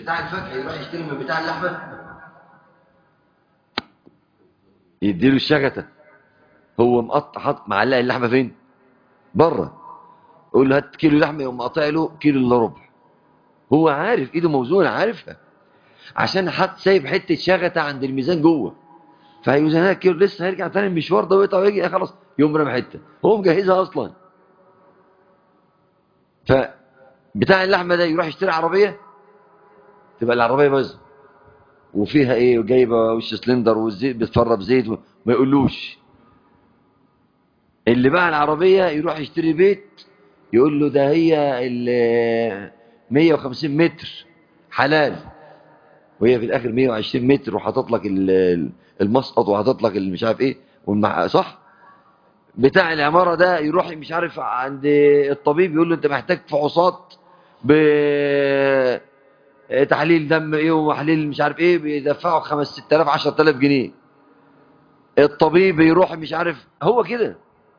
بتاع الفاكهه يروح يشتري من بتاع اللحمه يديله الشجته هو مقطع حاطط معلق اللحمه فين بره يقول له هات كيلو لحمه يقوم قاطع له كيلو الا ربع هو عارف ايده موزونه عارفها عشان حط سايب حته شغته عند الميزان جوه فهيوزنها كيلو لسه هيرجع تاني المشوار ده ويقطع ويجي خلاص يقوم رمى حته هو مجهزها اصلا فبتاع اللحمه ده يروح يشتري عربيه تبقى العربيه بايظه وفيها ايه جايبه وش سلندر والزيت بتفرب زيت وما يقولوش اللي باع العربيه يروح يشتري بيت يقول له ده هي ال 150 متر حلال وهي في الاخر 120 متر وحاطط لك ال- ال- المسقط وحاطط لك مش عارف ايه والمع... صح بتاع العماره ده يروح مش عارف عند الطبيب يقول له انت محتاج فحوصات ب تحليل دم ايه وتحليل مش عارف ايه بيدفعوا 5 6000 10000 جنيه الطبيب يروح مش عارف هو كده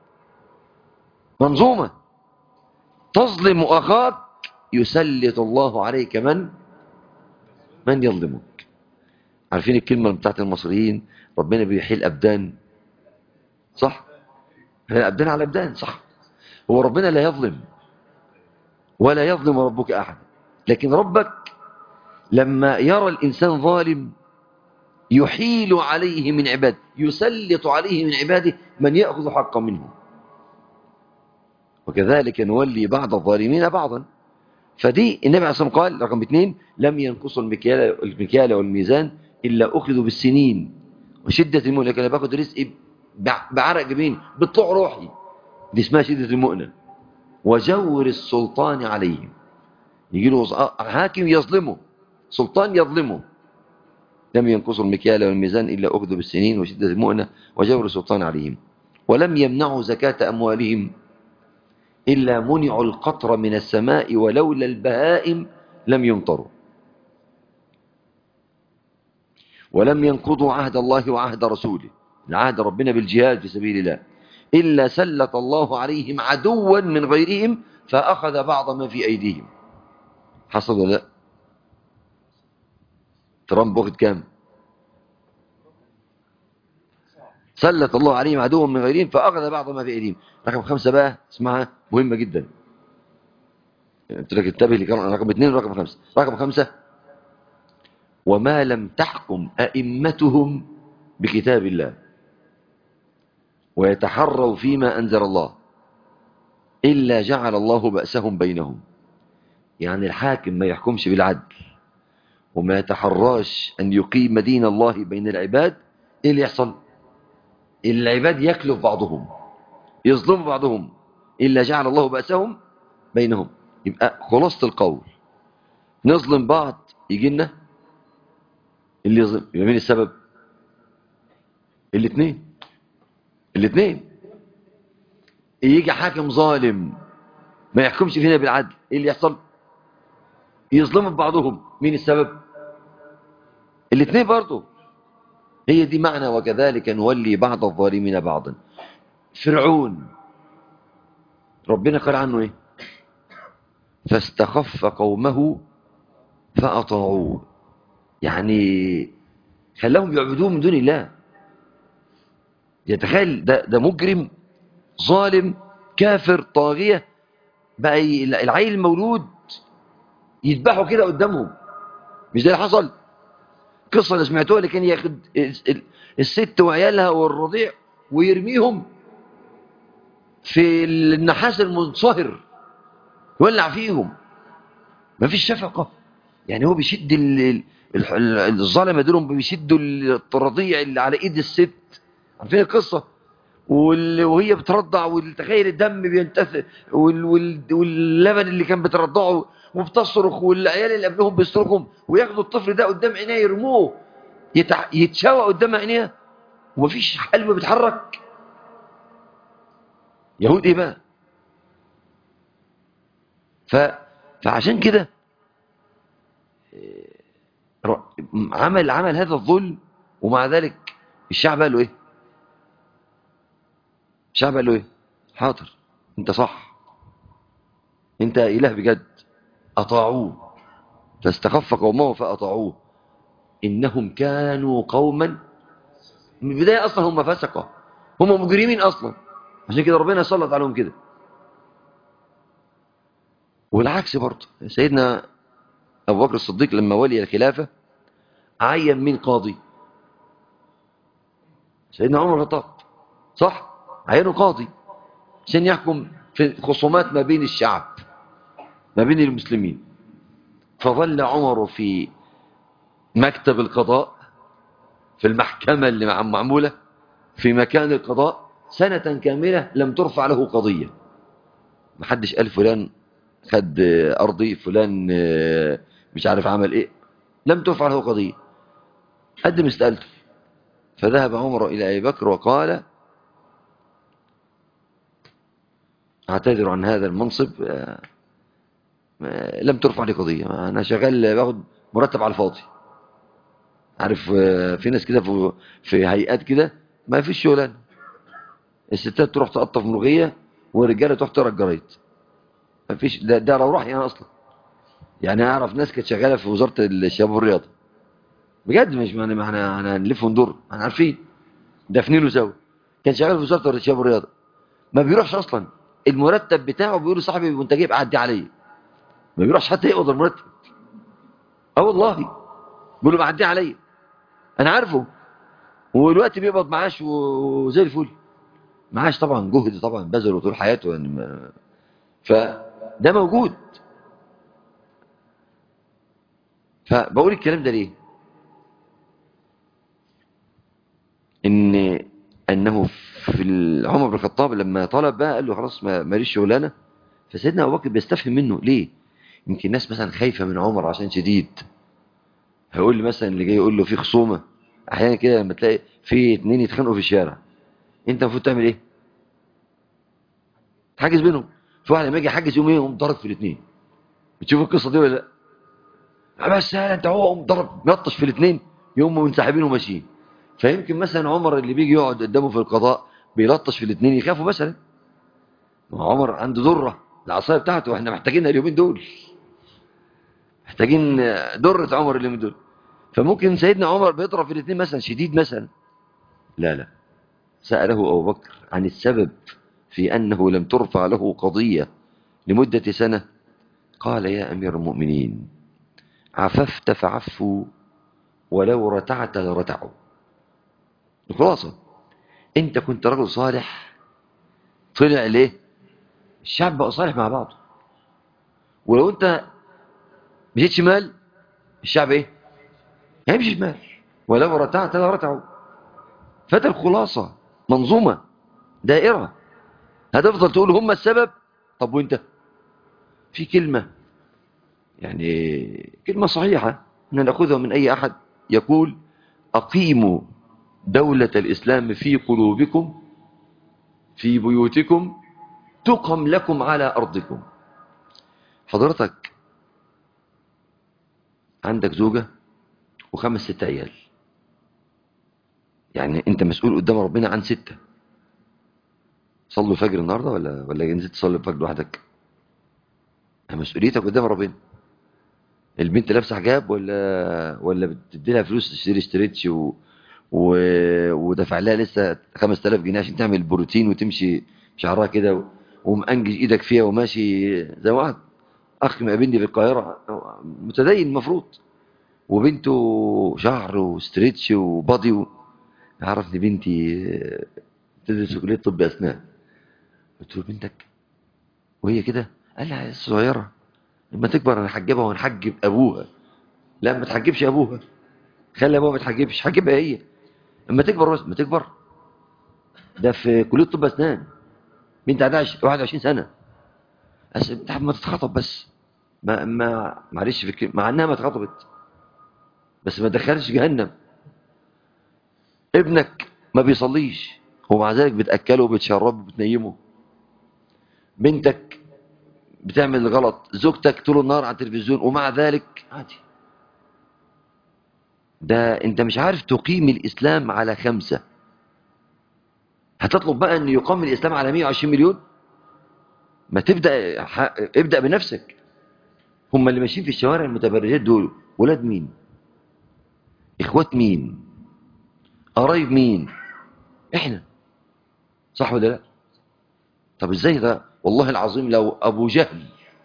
منظومه تظلم اخاك يسلط الله عليك من من يظلمك عارفين الكلمة بتاعت المصريين ربنا بيحيل أبدان صح احنا أبدان على أبدان صح هو ربنا لا يظلم ولا يظلم ربك أحد لكن ربك لما يرى الإنسان ظالم يحيل عليه من عباده يسلط عليه من عباده من يأخذ حقا منه وكذلك نولي بعض الظالمين بعضا فدي النبي عليه الصلاة والسلام قال رقم اثنين لم ينقصوا المكيال, المكيال والميزان إلا أخذوا بالسنين وشدة المؤنة لكن أنا باخد رزقي بع- بعرق جبين بطلع روحي دي اسمها شدة المؤنة وجور السلطان عليهم يجي له وص- حاكم يظلمه سلطان يظلمه لم ينقصوا المكيال والميزان إلا أخذوا بالسنين وشدة المؤنة وجور السلطان عليهم ولم يمنعوا زكاة أموالهم إلا منعوا القطر من السماء ولولا البهائم لم يمطروا ولم ينقضوا عهد الله وعهد رسوله عهد ربنا بالجهاد في سبيل الله إلا سلط الله عليهم عدوا من غيرهم فأخذ بعض ما في أيديهم حصل ولا لا ترامب واخد كام سلط الله عليهم عدوا من غيرهم فأخذ بعض ما في أيديهم رقم خمسة بقى اسمها مهمة جدا قلت لك انتبه لي رقم اثنين ورقم خمسة رقم خمسة وما لم تحكم أئمتهم بكتاب الله ويتحروا فيما أنزل الله إلا جعل الله بأسهم بينهم يعني الحاكم ما يحكمش بالعدل وما يتحراش أن يقيم دين الله بين العباد إيه اللي يحصل العباد يكلف بعضهم يظلم بعضهم إلا جعل الله بأسهم بينهم يبقى خلاصة القول نظلم بعض يجي لنا اللي يظلم يبقى مين السبب الاثنين الاثنين يجي حاكم ظالم ما يحكمش فينا بالعدل ايه اللي يحصل يظلم بعضهم مين السبب الاثنين برضه هي دي معنى وكذلك نولي بعض الظالمين بعضا فرعون ربنا قال عنه ايه فاستخف قومه فأطاعوه يعني خلاهم يعبدوه من دون الله يتخيل ده, ده مجرم ظالم كافر طاغية بقى ي- العيل المولود يذبحوا كده قدامهم مش ده اللي حصل قصة اللي سمعتوها اللي كان ياخد ال- ال- الست وعيالها والرضيع ويرميهم في النحاس المنصهر يولع فيهم مفيش شفقة يعني هو بيشد ال- ال- ال- الظالمة دول بيشدوا الرضيع اللي على ايد الست عارفين القصة وال- وهي بترضع وتخيل الدم بينتثر وال- وال- واللبن اللي كان بترضعه وبتصرخ والعيال اللي قبلهم بيصرخوا وياخدوا الطفل ده قدام عينيه يرموه يتع... يتشوى قدام عينيه ومفيش قلب بيتحرك يهود ايه بقى ف... فعشان كده إيه، ر- عمل عمل هذا الظلم ومع ذلك الشعب قال له ايه الشعب قال له ايه حاضر انت صح انت اله بجد اطاعوه فاستخف قومه فأطاعوه إنهم كانوا قوما من البداية أصلا هم فسقة هم مجرمين أصلا عشان كده ربنا سلط عليهم كده والعكس برضه سيدنا أبو بكر الصديق لما ولي الخلافة عين مين قاضي سيدنا عمر الخطاب صح عينه قاضي عشان يحكم في خصومات ما بين الشعب ما بين المسلمين فظل عمر في مكتب القضاء في المحكمة اللي مع- معمولة في مكان القضاء سنة كاملة لم ترفع له قضية محدش قال فلان خد آه، أرضي فلان آه، مش عارف عمل إيه لم ترفع له قضية قدم استقالته فذهب عمر إلى أبي بكر وقال أعتذر عن هذا المنصب آه، آه، لم ترفع لي قضية أنا شغال باخد مرتب على الفاضي عارف آه، في ناس كده في- في هيئات كده ما فيش شغلانه الستات تروح تقطف ملوخيه والرجاله تروح تقرا الجرايد ما فيش ده, ده لو راح يعني اصلا يعني اعرف ناس كانت شغاله في وزاره الشباب والرياضه بجد مش ما ما احنا احنا هنلف وندور احنا عارفين دافنينه سوا كان شغال في وزاره الشباب والرياضه ما بيروحش اصلا المرتب بتاعه بيقول لصاحبي وانت جايب عدي عليا ما بيروحش حتى يقبض المرتب اه والله بيقول له معدي عليا انا عارفه والوقت بيقبض معاش و- وزي الفل معاش طبعا جهد طبعا بذله طول حياته يعني ما فده موجود فبقول الكلام ده ليه ان انه في ال- عمر بن الخطاب لما طلب بقى قال له خلاص ما- ماليش شغلانه فسيدنا ابو بكر بيستفهم منه ليه يمكن الناس مثلا خايفه من عمر عشان شديد هيقول لي مثلا اللي جاي يقول له في خصومه احيانا كده لما تلاقي في اتنين يتخانقوا في الشارع انت المفروض تعمل ايه تحجز بينهم في واحد لما يجي يحجز يوم ايه يقوم ضرب في الاثنين بتشوف القصه دي ولا لا بس يا انت هو قوم ضرب يلطش في الاثنين يقوموا منسحبين وماشيين فيمكن مثلا عمر اللي بيجي يقعد قدامه في القضاء بيلطش في الاثنين يخافوا مثلا ما هو عمر عنده ذره العصايه بتاعته واحنا محتاجينها اليومين دول محتاجين ذره عمر اليومين دول فممكن سيدنا عمر بيضرب في الاثنين مثلا شديد مثلا لا لا سأله أبو بكر عن السبب في أنه لم ترفع له قضية لمدة سنة قال يا أمير المؤمنين عففت فعفوا ولو رتعت لرتعوا الخلاصة أنت كنت رجل صالح طلع ليه الشعب بقى صالح مع بعضه ولو أنت مشيت شمال الشعب إيه هيمشي شمال ولو رتعت لرتعوا فده الخلاصة منظومة دائرة هتفضل تقول هم السبب طب وانت في كلمة يعني كلمة صحيحة ان نأخذها من أي أحد يقول أقيموا دولة الإسلام في قلوبكم في بيوتكم تقم لكم على أرضكم حضرتك عندك زوجة وخمس ست عيال يعني انت مسؤول قدام ربنا عن ستة صلوا الفجر النهاردة ولا ولا نزلت تصلي الفجر لوحدك مسؤوليتك قدام ربنا البنت لابسه حجاب ولا ولا بتدي لها فلوس تشتري اشتريتش و... و... ودفع لها لسه 5000 جنيه عشان تعمل بروتين وتمشي شعرها كده و... ومأنجج ايدك فيها وماشي زي واحد اخ مقابلني في القاهره متدين المفروض وبنته شعر وستريتش وبادي و... عرفني بنتي تدرس في كليه طب اسنان قلت له بنتك وهي كده قال لي صغيره لما تكبر انا هحجبها ونحجب ابوها لا ما تحجبش ابوها خلي ابوها ما تحجبش حجبها هي اما تكبر بس ما تكبر ده في كليه طب اسنان بنت عندها 21 سنه بس ما تتخطب بس ما ما معلش في مع انها ما اتخطبت بس ما دخلش جهنم ابنك ما بيصليش ومع ذلك بتاكله وبتشربه وبتنيمه بنتك بتعمل غلط زوجتك طول النهار على التلفزيون ومع ذلك عادي ده انت مش عارف تقيم الاسلام على خمسة هتطلب بقى ان يقام الاسلام على 120 مليون ما تبدأ ابدأ بنفسك هم اللي ماشيين في الشوارع المتبرجات دول ولاد مين اخوات مين قرايب مين احنا صح ولا لا طب ازاي ده والله العظيم لو ابو جهل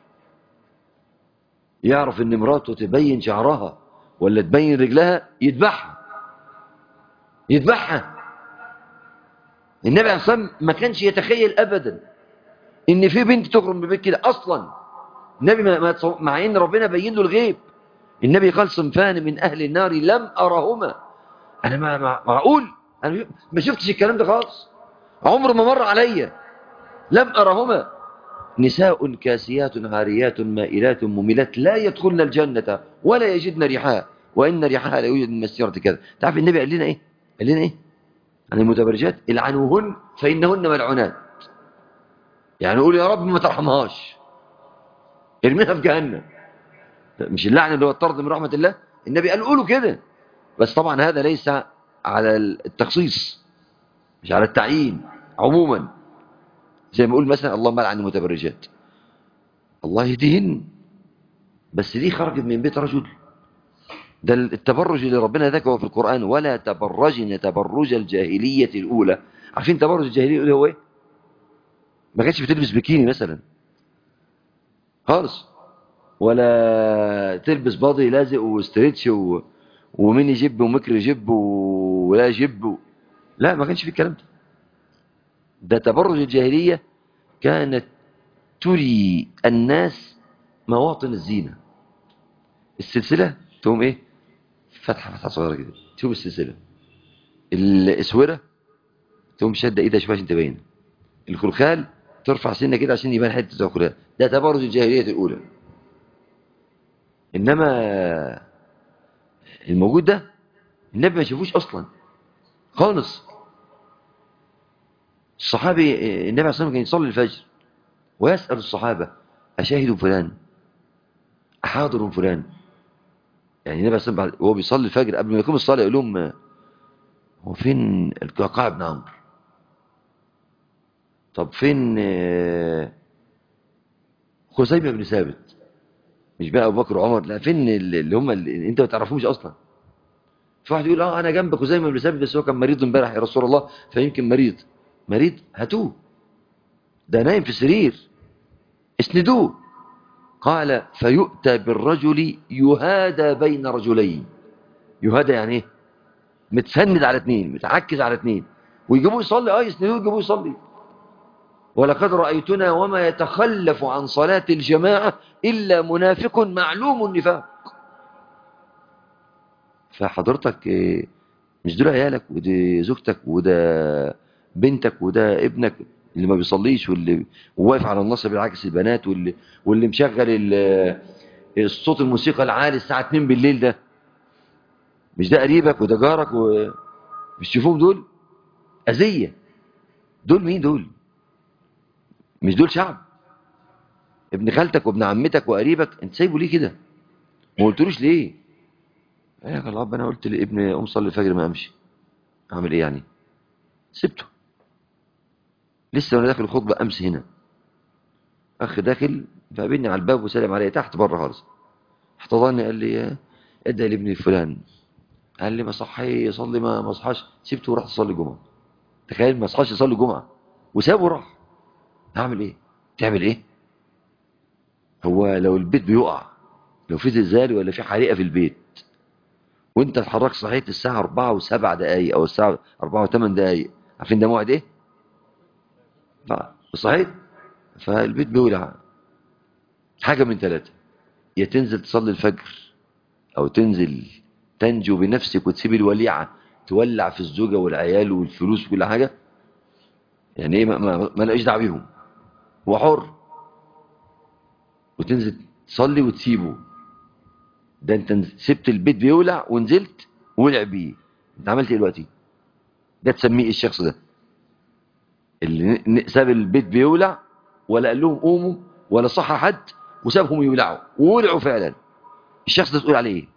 يعرف ان مراته تبين شعرها ولا تبين رجلها يذبحها يذبحها النبي عليه الصلاه والسلام ما كانش يتخيل ابدا ان في بنت تخرج من البيت كده اصلا النبي ما ما يتصور- مع ان ربنا بين له الغيب النبي قال صنفان من اهل النار لم ارهما انا ما ما- معقول انا ما شفتش الكلام ده خالص عمر ما مر عليا لم ارهما نساء كاسيات عاريات مائلات مميلات لا يدخلن الجنة ولا يجدن ريحها وإن ريحها لا يوجد من مسيرة كذا تعرف النبي قال لنا إيه قال لنا إيه عن المتبرجات العنوهن فإنهن ملعونات يعني قول يا رب ما ترحمهاش ارميها في جهنم مش اللعن اللي هو الطرد من رحمة الله النبي قال قولوا كده بس طبعا هذا ليس على التخصيص مش على التعيين عموما زي ما يقول مثلا اللهم لعن المتبرجات الله يهديهن بس دي خرجت من بيت رجل ده التبرج اللي ربنا ذكره في القرآن ولا تبرجن تبرج الجاهلية الأولى عارفين تبرج الجاهلية الأولى هو ايه ما كانتش بتلبس بكيني مثلا خالص ولا تلبس باضي لازق وستريتش و... وميني جيب وميكرو جيب و- ولا جيب و... لا ما كانش في الكلام ده ده تبرج الجاهلية كانت تري الناس مواطن الزينة السلسلة تقوم ايه فتحة فتحة صغيرة كده تشوف السلسلة الاسورة تقوم شادة ايدها شوية عشان تبين الخلخال ترفع سنة كده عشان يبان حتة الخلخال ده تبرج الجاهلية الأولى إنما الموجود ده النبي ما يشوفوش أصلا خالص الصحابي النبي عليه الصلاة والسلام كان يصلي الفجر ويسأل الصحابة أشاهد فلان أحاضر فلان يعني النبي عليه الصلاة والسلام وهو بيصلي الفجر قبل ما يقوم الصلاة يقول لهم هو فين القعقاع بن عمرو طب فين آه، خزيمة بن ثابت مش بقى أبو بكر وعمر لا فين اللي هم اللي انت ما تعرفوش أصلا في واحد يقول اه انا جنب خزيمة بن ثابت بس هو كان مريض امبارح يا رسول الله فيمكن مريض مريض هاتوه ده نايم في السرير اسندوه قال فيؤتى بالرجل يهادى بين رجلين يهادى يعني ايه متسند على اثنين متعكز على اثنين ويجيبوه يصلي اه يسندوه يجيبوه يصلي ولقد رأيتنا وما يتخلف عن صلاة الجماعة إلا منافق معلوم النفاق فحضرتك إيه، مش دول عيالك ودي زوجتك وده بنتك وده ابنك اللي ما بيصليش واللي واقف على النصب بالعكس البنات واللي واللي مشغل ال- الصوت الموسيقى العالي الساعة 2 بالليل ده مش ده قريبك وده جارك ومش تشوفوهم دول أذية دول مين دول مش دول شعب ابن خالتك وابن عمتك وقريبك انت سايبه ليه كده ما قلتلوش ليه ايه يا الله انا قلت لابن قوم صلي الفجر ما امشي اعمل ايه يعني سبته لسه وانا داخل الخطبه امس هنا اخ داخل فقابلني على الباب وسلم عليا تحت بره خالص احتضني قال لي ادعي لابني فلان قال لي ما صحي يصلي ما ما صحاش سبته ورحت اصلي الجمعه تخيل ما صحاش يصلي الجمعه وسابه وراح هعمل ايه تعمل ايه هو لو البيت بيقع لو في زلزال ولا في حريقه في البيت وانت اتحركت صحيت الساعه 4 و7 دقائق او الساعه 4 و8 دقائق عارفين ده موعد ايه صحيت فالبيت بيولع حاجه من ثلاثه يا تنزل تصلي الفجر او تنزل تنجو بنفسك وتسيب الوليعه تولع في الزوجه والعيال والفلوس وكل حاجه يعني ايه ما, ما, ما لقيش دعوه بيهم هو حر وتنزل تصلي وتسيبه ده انت نز- سبت البيت بيولع ونزلت ولع بيه انت عملت ايه دلوقتي ده تسميه ايه الشخص ده اللي ن- ن- ساب البيت بيولع ولا قال لهم قوموا ولا صح حد وسابهم يولعوا وولعوا فعلا الشخص ده تقول عليه ايه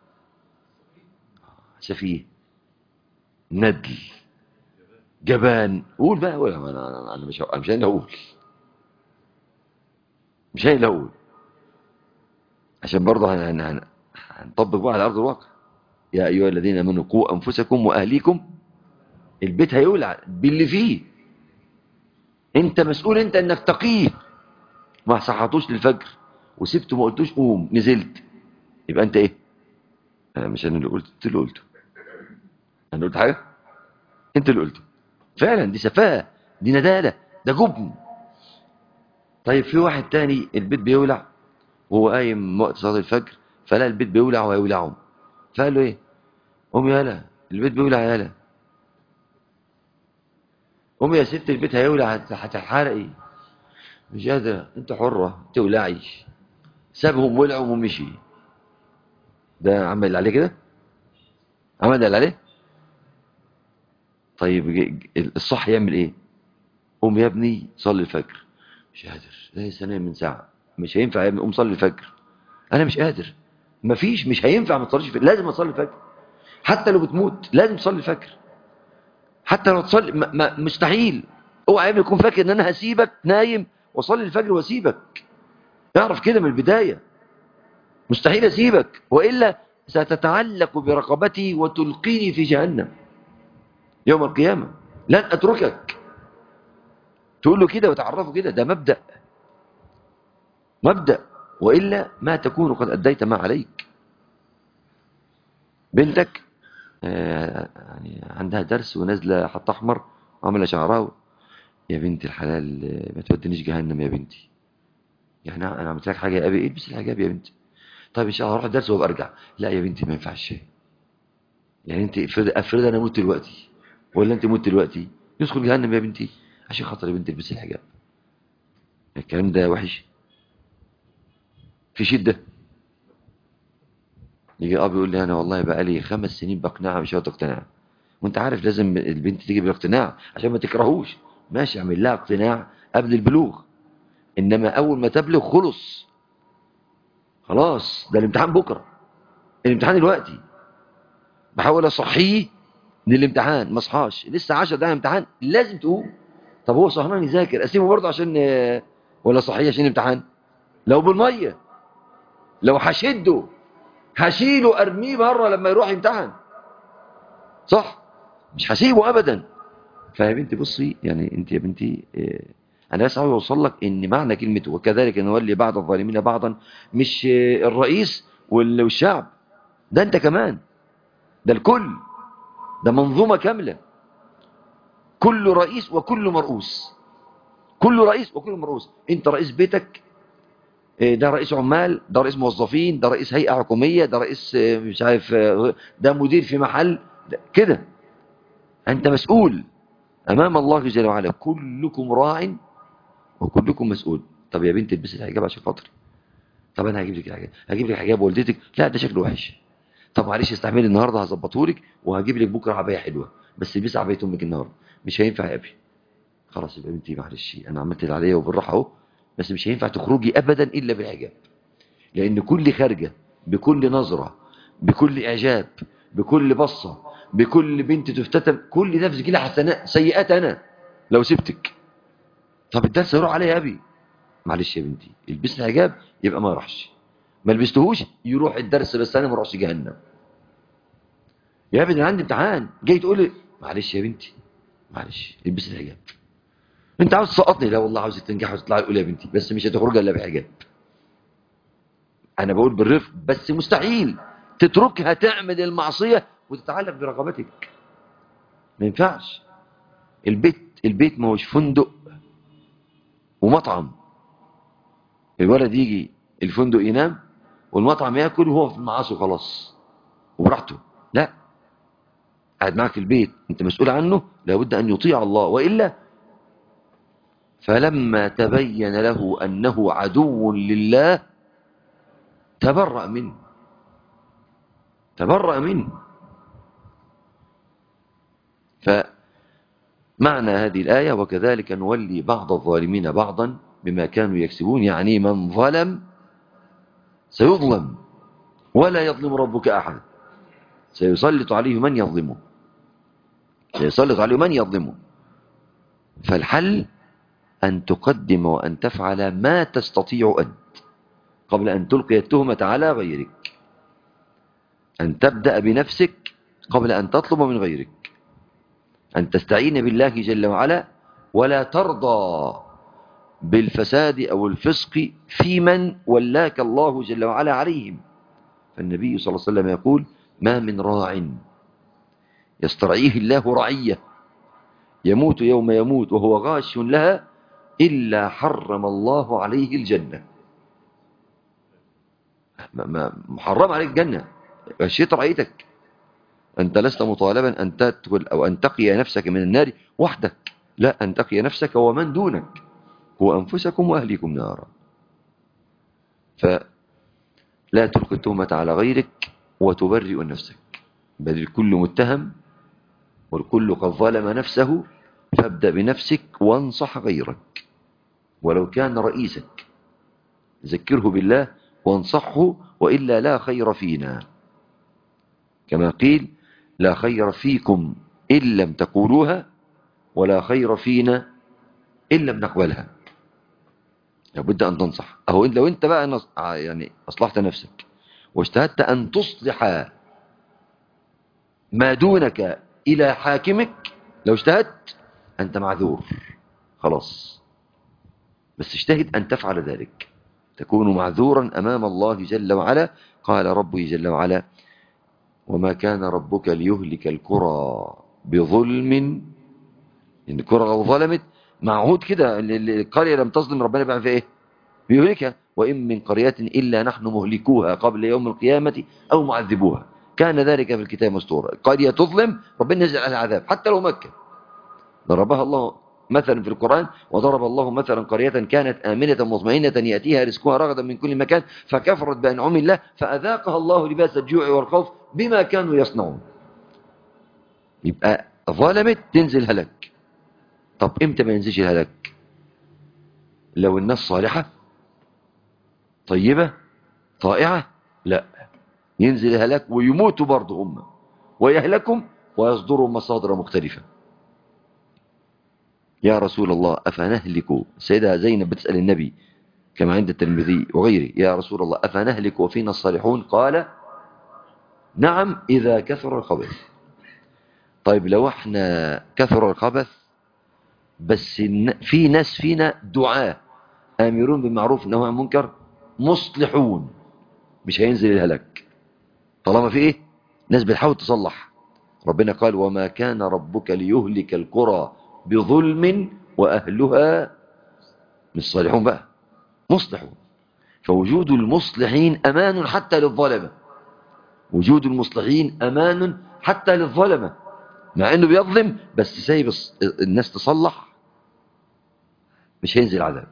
سفيه ندل جبان قول بقى قول انا انا أنا مش انا مش قايل اقول مش قايل اقول عشان برضه هن- هن- هن- هنطبق بقى على أرض الواقع يا أيها الذين آمنوا قوا أنفسكم وأهليكم البيت هيولع باللي فيه انت مسؤول انت انك تقيه ما صحتوش للفجر وسبته ما قلتوش قوم نزلت يبقى انت ايه انا مش انا اللي قلت انت اللي قلته انا قلت حاجه انت اللي قلته فعلا دي سفاهه دي نداله ده جبن طيب في واحد تاني البيت بيولع وهو قايم وقت صلاه الفجر فلا البيت بيولع وهيولعهم فقال له ايه قوم يالا البيت بيولع يالا قوم يا ست البيت هيولع هت- هتحرقي مش قادرة انت حرة تولعي سابهم ولعوا ومشي ده عمل اللي عليه كده عمل اللي عليه طيب ج- ج- الصح يعمل ايه قوم يا ابني صلي الفجر مش قادر لا لسه نايم من ساعة مش هينفع يا ابني قوم صلي الفجر انا مش قادر مفيش مش هينفع ما تصليش الفجر لازم اصلي الفجر حتى لو بتموت لازم تصلي الفجر حتى لو تصلي ما ما مستحيل اوعى يا ابني يكون فاكر ان انا هسيبك نايم واصلي الفجر واسيبك اعرف كده من البدايه مستحيل اسيبك والا ستتعلق برقبتي وتلقيني في جهنم يوم القيامه لن اتركك تقول له كده وتعرفه كده ده مبدا مبدا والا ما تكون قد اديت ما عليك بنتك آه، يعني عندها درس ونازله حط احمر وعامله شعرها يا بنت الحلال آه، ما تودينيش جهنم يا بنتي يعني انا عملت لك حاجه يا ابي البس الحجاب يا بنتي طيب ان شاء الله هروح الدرس وابقى ارجع لا يا بنتي ما ينفعش يعني انت افرض افرض انا مت دلوقتي ولا انت مت دلوقتي يدخل جهنم يا بنتي عشان خاطر يا بنتي البسي الحجاب الكلام ده وحش في شده يجي اب يقول لي انا والله بقى لي خمس سنين بقنعها مش راضيه تقتنع وانت عارف لازم البنت تيجي بالاقتناع عشان ما تكرهوش ماشي اعمل لها اقتناع قبل البلوغ انما اول ما تبلغ خلص خلاص ده الامتحان بكره الامتحان دلوقتي بحاول اصحيه للامتحان ما اصحاش لسه 10 دقايق امتحان لازم تقوم طب هو سهران يذاكر اسيبه برضه عشان آه، ولا صحيه عشان امتحان لو بالميه لو هشده هشيله ارميه بره لما يروح يمتحن صح مش هسيبه ابدا فيا بنتي بصي يعني انت يا بنتي آه، انا بس عاوز اوصل لك ان معنى كلمه وكذلك نولي بعض الظالمين بعضا مش آه، الرئيس وال- والشعب ده انت كمان ده الكل ده منظومه كامله كل رئيس وكل مرؤوس كل رئيس وكل مرؤوس انت رئيس بيتك آه، ده رئيس عمال ده رئيس موظفين ده رئيس هيئه حكوميه ده رئيس آه، مش عارف آه، ده مدير في محل ده- كده انت مسؤول امام الله جل وعلا كلكم راع وكلكم مسؤول طب يا بنت البسي الحجاب عشان خاطري طب انا هجيب لك الحجاب هجيب لك حجاب والدتك لا ده شكله وحش طب معلش استحملي النهارده هظبطه لك وهجيب لك بكره عبايه حلوه بس البسي عبايه امك النهارده مش هينفع يا ابي خلاص يبقى بنتي معلش انا عملت اللي عليا وبالراحه اهو بس مش هينفع تخرجي ابدا الا بالحجاب لان كل خارجه بكل نظره بكل اعجاب بكل بصه بكل بنت تفتتن كل ده في لها حسنات سيئات انا لو سبتك طب الدرس هيروح عليا يا ابي معلش يا بنتي البسي حجاب يبقى ما يروحش ما لبستهوش يروح الدرس بس انا ما اروحش جهنم يا ابني انا عندي امتحان جاي تقول لي معلش يا بنتي معلش البسي الحجاب انت عاوز تسقطني لا والله عاوزك تنجح وتطلعي الاولى يا بنتي بس مش هتخرج الا بحجاب انا بقول بالرفق بس مستحيل تتركها تعمل المعصيه وتتعلق برغبتك ما ينفعش البيت البيت ما هوش فندق ومطعم الولد يجي الفندق ينام والمطعم ياكل وهو في المعاصي خلاص وبراحته لا قاعد معك في البيت انت مسؤول عنه لابد ان يطيع الله والا فلما تبين له انه عدو لله تبرأ منه تبرأ منه فمعنى هذه الآية وكذلك نولي بعض الظالمين بعضا بما كانوا يكسبون يعني من ظلم سيظلم ولا يظلم ربك أحد سيسلط عليه من يظلمه سيسلط عليه من يظلمه فالحل أن تقدم وأن تفعل ما تستطيع أنت قبل أن تلقي التهمة على غيرك أن تبدأ بنفسك قبل أن تطلب من غيرك أن تستعين بالله جل وعلا ولا ترضى بالفساد أو الفسق في من ولاك الله جل وعلا عليهم فالنبي صلى الله عليه وسلم يقول ما من راع يسترعيه الله رعية يموت يوم يموت وهو غاش لها إلا حرم الله عليه الجنة ما- ما- محرم عليك الجنة غشيت رعيتك أنت لست مطالبا أن تدخل أو أن تقي نفسك من النار وحدك لا أن تقي نفسك ومن دونك وأنفسكم وأهليكم نارا فلا تلقي التهمة على غيرك وتبرئ نفسك بل الكل متهم والكل قد ظلم نفسه فابدأ بنفسك وانصح غيرك ولو كان رئيسك ذكره بالله وانصحه وإلا لا خير فينا كما قيل لا خير فيكم إن لم تقولوها ولا خير فينا إن لم نقبلها لابد أن تنصح أهو لو أنت بقى نص... آه يعني أصلحت نفسك واجتهدت أن تصلح ما دونك إلى حاكمك لو اجتهدت أنت معذور خلاص بس اجتهد أن تفعل ذلك تكون معذورا أمام الله جل وعلا قال ربي جل وعلا وما كان ربك ليهلك القرى بظلم إن القرى لو ظلمت معهود كده ال- ال- القرية لم تظلم ربنا بيعمل فيها إيه بيهلكها وإن من قرية إلا نحن مهلكوها قبل يوم القيامة أو معذبوها كان ذلك في الكتاب مستورا قرية تظلم ربنا ينزل عليها عذاب حتى لو مكة ضربها الله مثلا في القرآن وضرب الله مثلا قرية كانت آمنة مطمئنة يأتيها رزقها رغدا من كل مكان فكفرت بأنعم الله فأذاقها الله لباس الجوع والخوف بما كانوا يصنعون يبقى ظلمت تنزل هلك طب امتى ما ينزلش الهلك لو الناس صالحة طيبة طائعة لا ينزل الهلاك ويموتوا برضه هم ويهلكم ويصدروا مصادر مختلفة يا رسول الله أفنهلك سيدة زينب بتسأل النبي كما عند الترمذي وغيره يا رسول الله أفنهلك وفينا الصالحون قال نعم إذا كثر الخبث طيب لو احنا كثر الخبث بس الن- في ناس فينا دعاة آمرون بالمعروف نهوا عن المنكر مصلحون مش هينزل الهلاك طالما في ايه ناس بتحاول تصلح ربنا قال وما كان ربك ليهلك القرى بظلم وأهلها مش صالحون بقى مصلحون فوجود المصلحين أمان حتى للظلمة وجود المصلحين أمان حتى للظلمة مع انه بيظلم بس سايب الص- الناس تصلح مش هينزل عذاب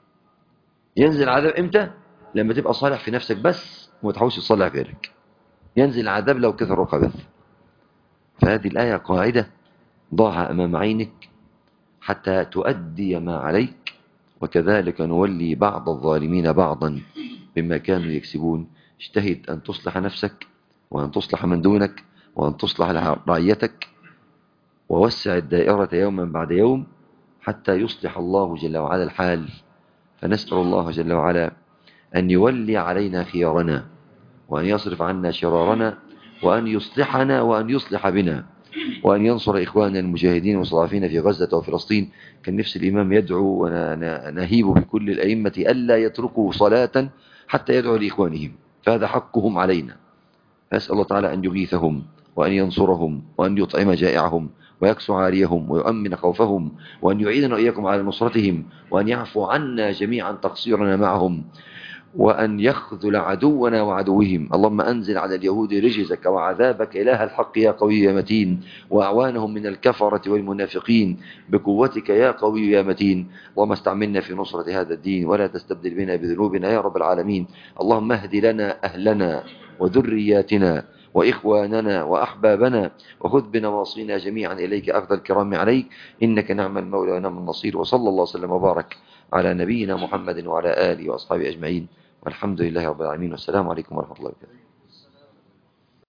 ينزل عذاب امتى لما تبقى صالح في نفسك بس وما تحاولش تصلح غيرك ينزل العذاب لو كثر الخبث فهذه الآية قاعدة ضعها أمام عينك حتى تؤدي ما عليك وكذلك نولي بعض الظالمين بعضا بما كانوا يكسبون اجتهد أن تصلح نفسك وأن تصلح من دونك وأن تصلح رعيتك ووسع الدائرة يوما بعد يوم حتى يصلح الله جل وعلا الحال فنسأل الله جل وعلا أن يولي علينا خيارنا وأن يصرف عنا شرارنا وأن يصلحنا وأن يصلح بنا وأن ينصر إخواننا المجاهدين المستضعفين في غزة وفلسطين كان نفس الإمام يدعو ونهيب بكل الأئمة ألا يتركوا صلاة حتى يدعو لإخوانهم فهذا حقهم علينا أسأل الله تعالى أن يغيثهم وأن ينصرهم وأن يطعم جائعهم ويكسو عاريهم ويؤمن خوفهم وأن يعيدنا وإياكم على نصرتهم وأن يعفو عنا جميعا تقصيرنا معهم وأن يخذل عدونا وعدوهم اللهم أنزل على اليهود رجزك وعذابك إله الحق يا قوي يا متين وأعوانهم من الكفرة والمنافقين بقوتك يا قوي يا متين اللهم استعملنا في نصرة هذا الدين ولا تستبدل بنا بذنوبنا يا رب العالمين اللهم اهد لنا أهلنا وذرياتنا وإخواننا وأحبابنا وخذ بنواصينا جميعا إليك أخذ الكرام عليك إنك نعم المولى ونعم النصير وصلى الله وسلم وبارك على نبينا محمد وعلى آله وأصحابه أجمعين والحمد لله رب العالمين والسلام عليكم ورحمة الله وبركاته